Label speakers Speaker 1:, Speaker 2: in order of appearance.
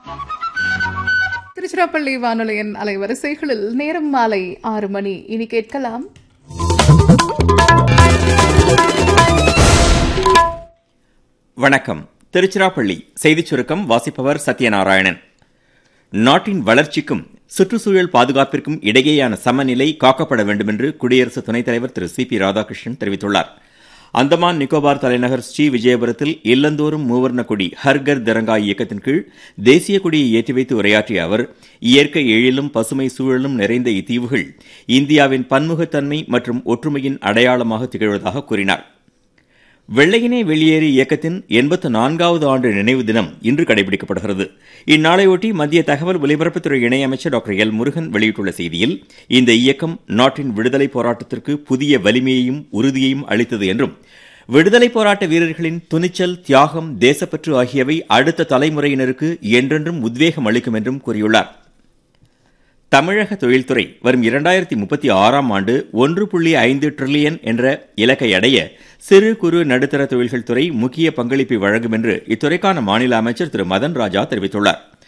Speaker 1: திருச்சிராப்பள்ளி வானொலியின் அலைவரிசைகளில் நேரம் மாலை ஆறு மணி இனி கேட்கலாம்
Speaker 2: வணக்கம் திருச்சிராப்பள்ளி செய்திச் சுருக்கம் வாசிப்பவர் சத்யநாராயணன் நாட்டின் வளர்ச்சிக்கும் சுற்றுச்சூழல் பாதுகாப்பிற்கும் இடையேயான சமநிலை காக்கப்பட வேண்டும் என்று குடியரசு துணைத் தலைவர் திரு சி பி ராதாகிருஷ்ணன் தெரிவித்துள்ளார் அந்தமான் நிக்கோபார் தலைநகர் ஸ்ரீ விஜயபுரத்தில் இல்லந்தோறும் மூவர்ண கொடி ஹர்கர் திரங்கா இயக்கத்தின் கீழ் தேசிய கொடியை ஏற்றி வைத்து உரையாற்றிய அவர் இயற்கை எழிலும் பசுமை சூழலும் நிறைந்த இத்தீவுகள் இந்தியாவின் பன்முகத்தன்மை மற்றும் ஒற்றுமையின் அடையாளமாக திகழ்வதாக கூறினார் வெள்ளையனே வெளியேறு இயக்கத்தின் எண்பத்து நான்காவது ஆண்டு நினைவு தினம் இன்று கடைபிடிக்கப்படுகிறது இந்நாளையொட்டி மத்திய தகவல் ஒலிபரப்புத்துறை இணையமைச்சர் டாக்டர் எல் முருகன் வெளியிட்டுள்ள செய்தியில் இந்த இயக்கம் நாட்டின் விடுதலை போராட்டத்திற்கு புதிய வலிமையையும் உறுதியையும் அளித்தது என்றும் விடுதலை போராட்ட வீரர்களின் துணிச்சல் தியாகம் தேசப்பற்று ஆகியவை அடுத்த தலைமுறையினருக்கு என்றென்றும் உத்வேகம் அளிக்கும் என்றும் கூறியுள்ளார் தமிழக தொழில்துறை வரும் இரண்டாயிரத்தி முப்பத்தி ஆறாம் ஆண்டு ஒன்று புள்ளி ஐந்து டிரில்லியன் என்ற இலக்கை அடைய சிறு குறு நடுத்தர தொழில்கள் துறை முக்கிய பங்களிப்பை வழங்கும் என்று இத்துறைக்கான மாநில அமைச்சர் திரு மதன் ராஜா தெரிவித்துள்ளார்